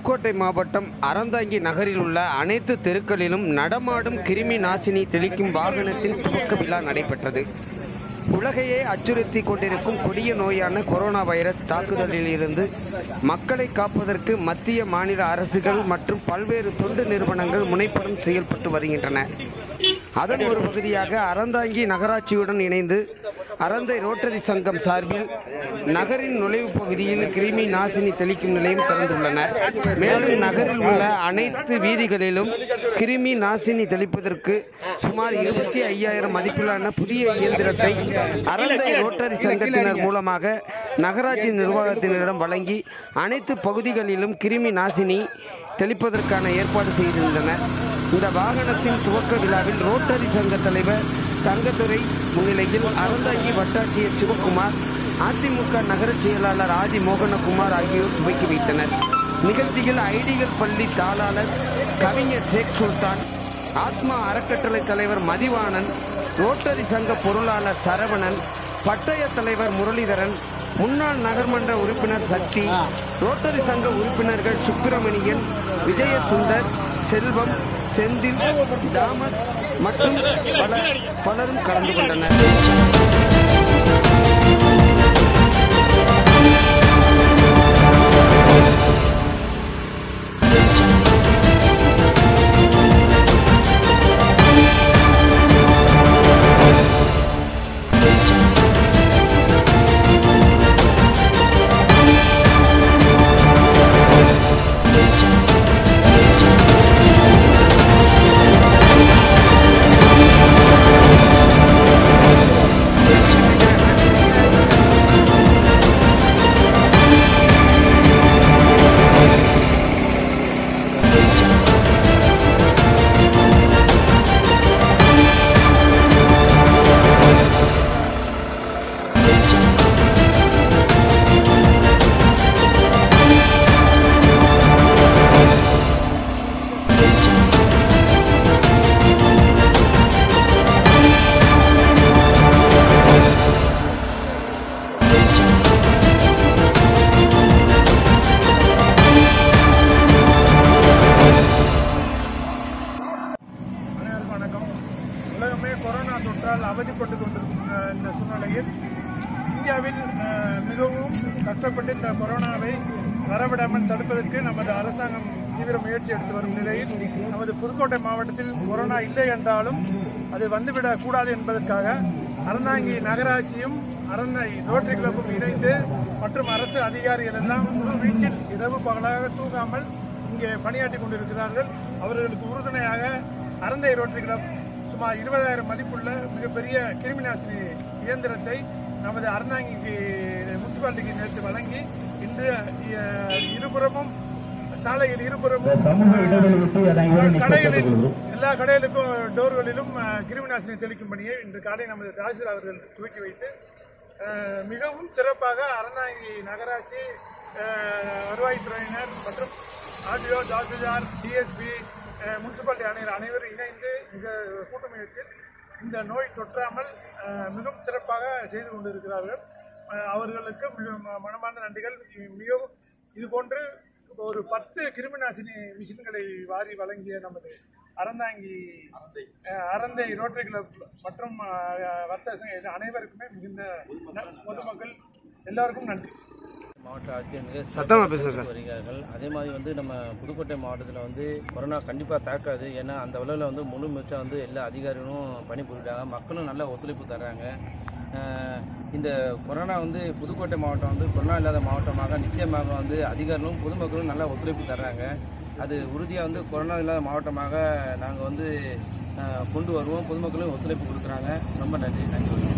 புதுக்கோட்டை மாவட்டம் அறந்தாங்கி நகரில் உள்ள அனைத்து தெருக்களிலும் நடமாடும் கிருமி நாசினி தெளிக்கும் வாகனத்தின் துவக்க விழா நடைபெற்றது உலகையே அச்சுறுத்தி கொண்டிருக்கும் கொடிய நோயான கொரோனா வைரஸ் தாக்குதலில் இருந்து மக்களை காப்பதற்கு மத்திய மாநில அரசுகள் மற்றும் பல்வேறு தொண்டு நிறுவனங்கள் முனைப்புடன் செயல்பட்டு வருகின்றன அதன் ஒரு பகுதியாக அறந்தாங்கி நகராட்சியுடன் இணைந்து அறந்தை ரோட்டரி சங்கம் சார்பில் நகரின் நுழைவு பகுதியில் கிருமி நாசினி தெளிக்கும் நிலையம் திறந்துள்ளனர் மேலும் நகரில் உள்ள அனைத்து வீதிகளிலும் கிருமி நாசினி தெளிப்பதற்கு சுமார் இருபத்தி ஐயாயிரம் மதிப்பிலான புதிய இயந்திரத்தை அறந்தை ரோட்டரி சங்கத்தினர் மூலமாக நகராட்சி நிர்வாகத்தினரிடம் வழங்கி அனைத்து பகுதிகளிலும் கிருமி நாசினி தெளிப்பதற்கான ஏற்பாடு செய்திருந்தனர் இந்த வாகனத்தின் துவக்க விழாவில் ரோட்டரி சங்க தலைவர் தங்கத்துறை முன்னிலையில் அறந்தாங்கி வட்டாட்சியர் சிவகுமார் அதிமுக நகர செயலாளர் ஆதி மோகனகுமார் ஆகியோர் துவக்கி வைத்தனர் நிகழ்ச்சியில் ஐடிகள் பள்ளி தாளாளர் கவிஞர் ஷேக் சுல்தான் ஆத்மா அறக்கட்டளை தலைவர் மதிவாணன் ரோட்டரி சங்க பொருளாளர் சரவணன் பட்டய தலைவர் முரளிதரன் முன்னாள் நகர்மன்ற உறுப்பினர் சக்தி ரோட்டரி சங்க உறுப்பினர்கள் சுப்பிரமணியன் விஜயசுந்தர் செல்வம் செந்தில் தாமஸ் மற்றும் பல பலரும் கலந்து கொண்டனர் அனைவருக்கும் வணக்கம் உலகமே கொரோனா தொற்றால் அவதிப்பட்டு கொண்டிருக்கும் அஹ், இந்த சூழ்நிலையில் இந்தியாவில் அஹ், மிகவும் கஷ்டப்பட்டு இந்த கொரோனாவை வரவிடாமல் தடுப்பதற்கு நமது அரசாங்கம் தீவிர முயற்சி எடுத்து வரும் நிலையில் நமது புதுக்கோட்டை மாவட்டத்தில் கொரோனா இல்லை என்றாலும் அது வந்துவிடக் கூடாது என்பதற்காக அறந்தாங்கி நகராட்சியும் அறந்தாங்கி ரோட்டரி கிளப்பும் இணைந்து மற்றும் அரசு அதிகாரிகள் எல்லாம் முழு வீச்சில் இரவு பகலாக தூங்காமல் இங்கே பணியாற்றி கொண்டிருக்கிறார்கள் அவர்களுக்கு உறுதுணையாக அறந்தை ரோட்டரி கிளப் சுமார் இருபதாயிரம் மதிப்புள்ள மிகப்பெரிய கிருமி நாசினி இயந்திரத்தை நமது அறந்தாங்கிக்கு முனிசிபாலிட்டிக்கு நேற்று வழங்கி இன்று அஹ், இருபுறமும் சாலையில் இருபுறமும் சமூக இடைவெளி விட்டு அனைவரும் கடைகளில் நிற்கப்பட்டுள்ளது எல்லா கடைகளுக்கும் டோர்களிலும் அஹ், கிருமி நாசினி தெளிக்கும் பணியை இன்று காலை நமது தாசில்தார் அவர்கள் துவக்கி வைத்து அஹ், மிகவும் சிறப்பாக அறந்தாங்கி நகராட்சி அஹ், வருவாய்த்துறையினர் மற்றும் ஆர்டிஓ தாசில்தார் டிஎஸ்பி முனிசிபாலிட்டி ஆணையர் அனைவரும் இணைந்து மிக கூட்டமுயற்சியில் இந்த நோய் தொற்றாமல் அஹ், மிகவும் சிறப்பாக செய்து கொண்டிருக்கிறார்கள் அஹ், அவர்களுக்கு மிக ம- மனமார்ந்த நன்றிகள் இ- மிகவும் இது போன்று ஒரு பத்து கிருமிநாசினி மிஷின்களை வாரி வழங்கிய நமது அறந்தாங்கி அஹ், அறந்தை ரோட்டரி கிளப் மற்றும் அஹ், வர்த்தக சங்க இது அனைவருக்குமே மிகுந்த ந- பொதுமக்கள் எல்லாருக்கும் நன்றி மாவட்ட ஆட்சியர் மிக சத்தமா பேசுங்க சார். வருகிறார்கள் அதே மாதிரி வந்து நம்ம புதுக்கோட்டை மாவட்டத்தில் வந்து கொரோனா கண்டிப்பாக தாக்காது ஏன்னா அந்த அளவில் வந்து முழு முயற்சியாக வந்து எல்லா அதிகாரிகளும் பணிபுரிட்டாங்க மக்களும் நல்ல ஒத்துழைப்பு தர்றாங்க அஹ் இந்த கொரோனா வந்து புதுக்கோட்டை மாவட்டம் வந்து கொரோனா இல்லாத மாவட்டமாக நிச்சயமாக வந்து அதிகாரிகளும் பொதுமக்களும் நல்ல ஒத்துழைப்பு தர்றாங்க அது உறுதியாக வந்து கொரோனா இல்லாத மாவட்டமாக நாங்கள் வந்து அஹ், கொண்டு வருவோம் பொதுமக்களும் ஒத்துழைப்பு கொடுக்குறாங்க ரொம்ப நன்றி நன்றி